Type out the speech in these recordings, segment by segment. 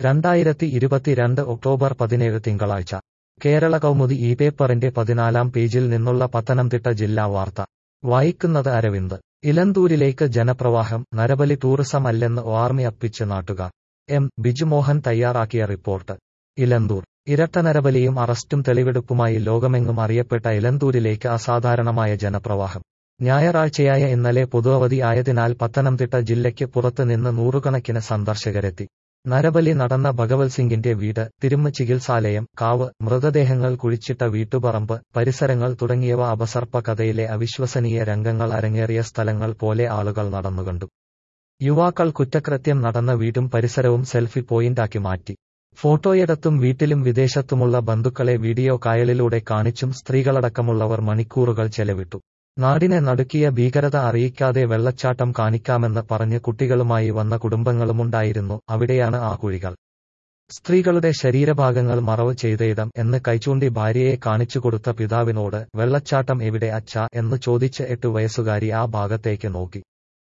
രണ്ടായിരത്തി ഇരുപത്തിരണ്ട് ഒക്ടോബർ പതിനേഴ് തിങ്കളാഴ്ച കേരള കൗമുദി ഈ പേപ്പറിന്റെ പതിനാലാം പേജിൽ നിന്നുള്ള പത്തനംതിട്ട ജില്ലാ വാർത്ത വായിക്കുന്നത് അരവിന്ദ് ഇലന്തൂരിലേക്ക് ജനപ്രവാഹം നരബലി ടൂറിസം അല്ലെന്ന് ഓർമ്മ അപ്പിച്ച് നാട്ടുകാർ എം ബിജുമോഹൻ തയ്യാറാക്കിയ റിപ്പോർട്ട് ഇലന്തൂർ ഇരട്ട നരബലിയും അറസ്റ്റും തെളിവെടുപ്പുമായി ലോകമെങ്ങും അറിയപ്പെട്ട ഇലന്തൂരിലേക്ക് അസാധാരണമായ ജനപ്രവാഹം ഞായറാഴ്ചയായ ഇന്നലെ പൊതുഅവധി ആയതിനാൽ പത്തനംതിട്ട ജില്ലയ്ക്ക് പുറത്ത് നിന്ന് നൂറുകണക്കിന് സന്ദർശകരെത്തി നരബലി നടന്ന ഭഗവത് സിംഗിന്റെ വീട് തിരുമ്മ ചികിത്സാലയം കാവ് മൃതദേഹങ്ങൾ കുഴിച്ചിട്ട വീട്ടുപറമ്പ് പരിസരങ്ങൾ തുടങ്ങിയവ അപസർപ്പ കഥയിലെ അവിശ്വസനീയ രംഗങ്ങൾ അരങ്ങേറിയ സ്ഥലങ്ങൾ പോലെ ആളുകൾ നടന്നുകണ്ടു യുവാക്കൾ കുറ്റകൃത്യം നടന്ന വീടും പരിസരവും സെൽഫി പോയിന്റാക്കി മാറ്റി ഫോട്ടോയെടുത്തും വീട്ടിലും വിദേശത്തുമുള്ള ബന്ധുക്കളെ വീഡിയോ കായലിലൂടെ കാണിച്ചും സ്ത്രീകളടക്കമുള്ളവർ മണിക്കൂറുകൾ ചെലവിട്ടു നാടിനെ നടുക്കിയ ഭീകരത അറിയിക്കാതെ വെള്ളച്ചാട്ടം കാണിക്കാമെന്ന് പറഞ്ഞ് കുട്ടികളുമായി വന്ന കുടുംബങ്ങളുമുണ്ടായിരുന്നു അവിടെയാണ് ആ കുഴികൾ സ്ത്രീകളുടെ ശരീരഭാഗങ്ങൾ മറവ് ചെയ്തയിടം എന്ന് കൈചൂണ്ടി ഭാര്യയെ കാണിച്ചു കൊടുത്ത പിതാവിനോട് വെള്ളച്ചാട്ടം എവിടെ അച്ഛ എന്ന് ചോദിച്ച് എട്ട് വയസ്സുകാരി ആ ഭാഗത്തേക്ക് നോക്കി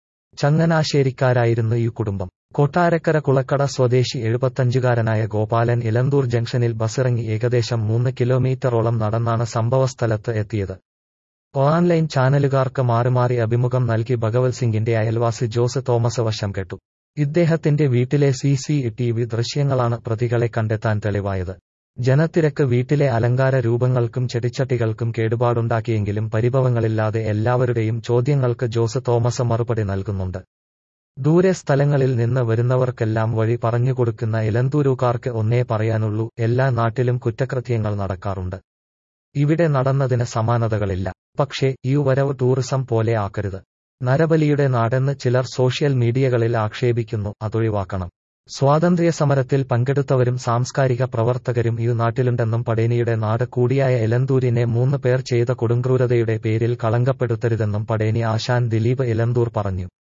ചങ്ങനാശ്ശേരിക്കാരായിരുന്നു ഈ കുടുംബം കൊട്ടാരക്കര കുളക്കട സ്വദേശി എഴുപത്തഞ്ചുകാരനായ ഗോപാലൻ ഇലന്തൂർ ജംഗ്ഷനിൽ ബസ്സിറങ്ങി ഏകദേശം മൂന്ന് കിലോമീറ്ററോളം നടന്നാണ് സംഭവസ്ഥലത്ത് എത്തിയത് ഓൺലൈൻ ചാനലുകാർക്ക് മാറിമാറി അഭിമുഖം നൽകി ഭഗവത് സിംഗിന്റെ അയൽവാസി ജോസ് തോമസ് വശം കെട്ടു ഇദ്ദേഹത്തിന്റെ വീട്ടിലെ സി സി ടി വി ദൃശ്യങ്ങളാണ് പ്രതികളെ കണ്ടെത്താൻ തെളിവായത് ജനത്തിരക്ക് വീട്ടിലെ അലങ്കാര രൂപങ്ങൾക്കും ചെടിച്ചട്ടികൾക്കും കേടുപാടുണ്ടാക്കിയെങ്കിലും പരിഭവങ്ങളില്ലാതെ എല്ലാവരുടെയും ചോദ്യങ്ങൾക്ക് ജോസ് തോമസ് മറുപടി നൽകുന്നുണ്ട് ദൂരെ സ്ഥലങ്ങളിൽ നിന്ന് വരുന്നവർക്കെല്ലാം വഴി പറഞ്ഞുകൊടുക്കുന്ന ഇലന്തൂരുകാർക്ക് ഒന്നേ പറയാനുള്ളൂ എല്ലാ നാട്ടിലും കുറ്റകൃത്യങ്ങൾ നടക്കാറുണ്ട് ഇവിടെ നടന്നതിന് സമാനതകളില്ല പക്ഷേ ഈ വരവ് ടൂറിസം പോലെ ആക്കരുത് നരബലിയുടെ നാടെന്ന് ചിലർ സോഷ്യൽ മീഡിയകളിൽ ആക്ഷേപിക്കുന്നു അതൊഴിവാക്കണം സ്വാതന്ത്ര്യ സമരത്തിൽ പങ്കെടുത്തവരും സാംസ്കാരിക പ്രവർത്തകരും ഈ നാട്ടിലുണ്ടെന്നും പടേനിയുടെ നാട് കൂടിയായ എലന്തൂരിനെ മൂന്ന് പേർ ചെയ്ത കൊടുങ്ക്രൂരതയുടെ പേരിൽ കളങ്കപ്പെടുത്തരുതെന്നും പടേനി ആശാൻ ദിലീപ് ഇലന്തൂർ പറഞ്ഞു